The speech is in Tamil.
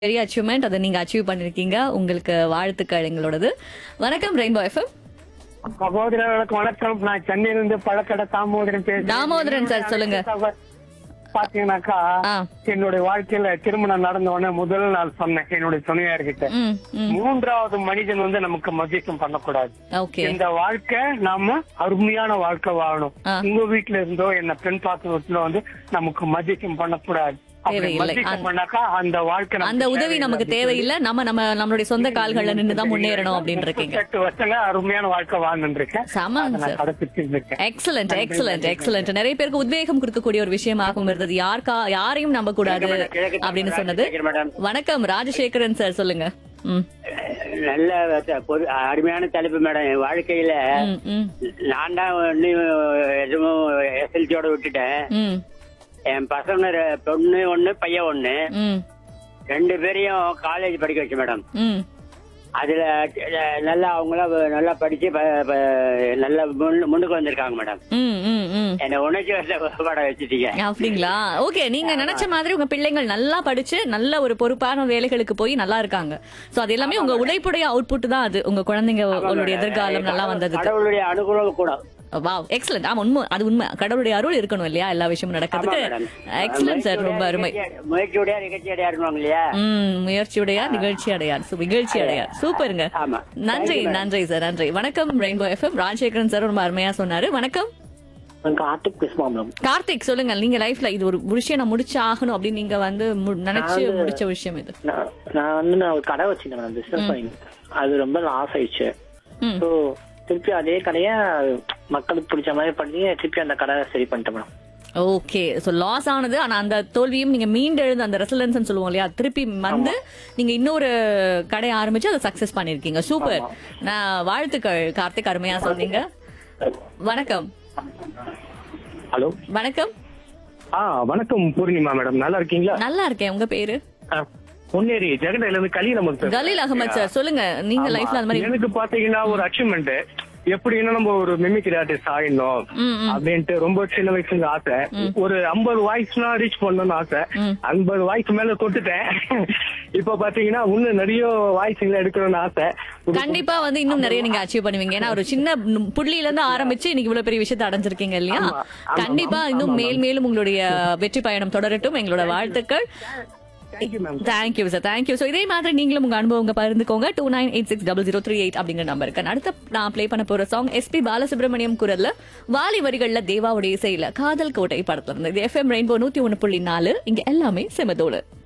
பெரிய அச்சீவ்மெண்ட் அதை நீங்க அச்சீவ் பண்ணிருக்கீங்க உங்களுக்கு வாழ்த்துக்கள் எங்களோடது வணக்கம் ரெயின்போ எஃப்எம் சகோதரர்களுக்கு வணக்கம் நான் சென்னையிலிருந்து பழக்கடை தாமோதரன் பேசுறேன் தாமோதரன் சார், சொல்லுங்க. பாத்தீங்கன்னாக்கா ஆ. என்னுடைய வாழ்க்கையில திருமணம் நடந்த உடனே முதல் நாள் சொன்னேன் என்னுடைய துணையார்கிட்ட ம் ம் மூன்றாவது மனிதன் வந்து நமக்கு மதிக்கம் பண்ணக்கூடாது ஓகே இந்த வாழ்க்கை நாம அருமையான வாழ்க்கை வாழணும் ஆ. உங்க வீட்டுல இருந்தோ என்ன பெண் பார்க்கறதுல வந்து நமக்கு மதிக்கம் பண்ணக்கூடாது அப்படி தேவையில்லை. மதிக்கம் அந்த- பண்ணாக்கா அந்த வாழ்க்கை நமக்கு அந்த உதவி நமக்கு தேவையில்லை நம்ம நம்ம நம்மளுடைய சொந்த கால்கள்ல நின்று தான் முன்னேறணும் அப்படின்னு இருக்கீங்க எட்டு வருஷங்க அருமையான வாழ்க்கை வாழ்ந்துட்டு இருக்கேன் செமங்க அதை நான் சார் கடைபிடிச்சிட்டு இருக்கேன் எக்ஸலண்ட் எக்ஸலண்ட் எக்ஸலண்ட் நிறைய பேருக்கு உத்வேகம் கொடுக்கக்கூடிய ஒரு விஷயமாகவும் இருந்தது யாருக்கா யாரையும் நம்ப கூடாது அப்படின்னு சொன்னது வணக்கம் ராஜசேகரன் சார் சொல்லுங்க ம் நல்ல த- பொது அருமையான தலைப்பு மேடம் என் வாழ்க்கையில ம், ம் நான் தான் ஒண்ணு எதுவும் எஸ்எல்சியோட விட்டுட்டேன் ம் என் பசங்க ரெ- பொண்ணு ஒண்ணு பையன் ஒண்ணு ம் ரெண்டு பேரையும் காலேஜ் படிக்க வச்சு மேடம் ம் அதுல அஹ், நல்லா அவங்களாம் நல்லா படிச்சு ப- ப- நல்லா முன்னு- முன்னுக்கு வந்திருக்காங்க மேடம் ம் ம் ம் என்ன உணர்ச்சி வசப்பட வச்சுட்டீங்க அப்படிங்களா ஓகே நீங்க நினைச்ச மாதிரி உங்க பிள்ளைங்கள் நல்லா படிச்சு நல்ல ஒரு பொறுப்பான வேலைகளுக்கு போய் நல்லா இருக்காங்க சோ அது எல்லாமே உங்க உழைப்புடைய அவுட்புட் தான் அது உங்க குழந்தைங்க உங்களுடைய எதிர்காலம் நல்லா வந்ததுக்கு கடவுளுடைய அனுகூலம் கூட வாவ் எக்ஸலண்ட் ஆமா உண்மை அது உண்மை கடவுளுடைய அருள் இருக்கணும் இல்லையா எல்லா விஷயமும் ஆமா நடக்கிறதுக்கு மேடம் எக்ஸலண்ட் சார் ரொம்ப அருமை முயற்சியுடைய நிகழ்ச்சியுடைய இருக்கணும் இல்லையா ம் முயற்சியுடையா நிகழ்ச்சி அடையார் சு- நிகழ்ச்சி அடையார் சூப்பருங்க ஆமா. நன்றி நன்றி சார் நன்றி வணக்கம் ரெயின்போ எஃப்எம் ராஜசேகரன் சார் ரொம்ப அருமையா சொன்னாரு வணக்கம் கார்த்திக் பேசுமா மேம் கார்த்திக் சொல்லுங்க நீங்க லைஃப்ல இது ஒரு விஷயம் நான் முடிச்சு ஆகணும் அப்படின்னு நீங்க வந்து மு- நினைச்சு முடிச்ச விஷயம் இது நான் நான் வந்து நான் ஒரு கடை வச்சிருந்தேன் மேம் பிசினஸ் அது ரொம்ப லாஸ் ஆயிடுச்சு ம். ஸோ திருப்பி அதே கடையை மக்களுக்கு பிடிச்ச மாதிரி பண்ணி திருப்பி அந்த கடை சரி பண்ணிட்டேன் மேம் ஓகே சோ லாஸ் ஆனது ஆனா அந்த தோல்வியும் நீங்க மீண்டு எழுந்த அந்த ரெசிலன்ஸ் சொல்லுவோம் இல்லையா திருப்பி வந்து நீங்க இன்னொரு கடை ஆரம்பிச்சு அதை சக்சஸ் பண்ணிருக்கீங்க சூப்பர் நான் வாழ்த்துக்கள் கார்த்திக் அருமையா சொன்னீங்க வணக்கம் ஹலோ வணக்கம் ஆ வணக்கம் பூர்ணிமா மேடம் நல்லா இருக்கீங்களா நல்லா இருக்கேன் உங்க பேரு ஆ, பொன்னேரி ஜெகடையில இருந்து கலி நமக்கு கலீல் அகமது சார் சொல்லுங்க நீங்க லைஃப்ல அந்த மாதிரி எனக்கு பாத்தீங்கன்னா ஒரு அச்சீவ்மெண்ட் எப்படின்னா நம்ம ஒரு மிமிக்ரி ஆர்டிஸ்ட் ஆயிடணும் ம், ம். அப்படின்ட்டு ரொம்ப சின்ன வயசுல இருந்து ஆசை ஒரு ஐம்பது வாய்ஸ்னா ரீச் பண்ணணும்னு ஆசை ம். ஐம்பது வாய்ஸ் மேல தொட்டுட்டேன் இப்ப பாத்தீங்கன்னா இன்னும் நிறைய வாய்ஸ்ல எடுக்கணும்னு ஆசை கண்டிப்பா வந்து இன்னும் நிறைய நீங்க அச்சீவ் பண்ணுவீங்க ஏன்னா ஒரு சின்ன நு- புள்ளியில இருந்து ஆரம்பிச்சு இன்னைக்கு இவ்வளவு பெரிய விஷயத்தை அடைஞ்சிருக்கீங்க இல்லையா ஆமா, ஆமா, கண்டிப்பா ஆமா, இன்னும் ஆமா, மேல் மேலும் உங்களுடைய வெற்றி பயணம் தொடரட்டும் எங்களோட வாழ்த்துக்கள் thank you ma'am thank you sir thank you so இதே மாதிரி நீங்களும் உங்க அனுபவங்க பகிர்ந்துக்கோங்க two nine eight six double zero three eight அப்படிங்கிற நம்பருக்கு அடுத்த நான் ப்ளே பண்ண போற சாங் எஸ்பி பாலசுப்ரமணியம் குரல்ல வாலி வரிகள்ல தேவாவுடைய இசையில காதல் கோட்டை படத்துல இருந்து இது எஃப்எம் ரெயின்போ நூத்தி ஒன்னு புள்ளி நாலு இங்க எல்லாமே செமதோடு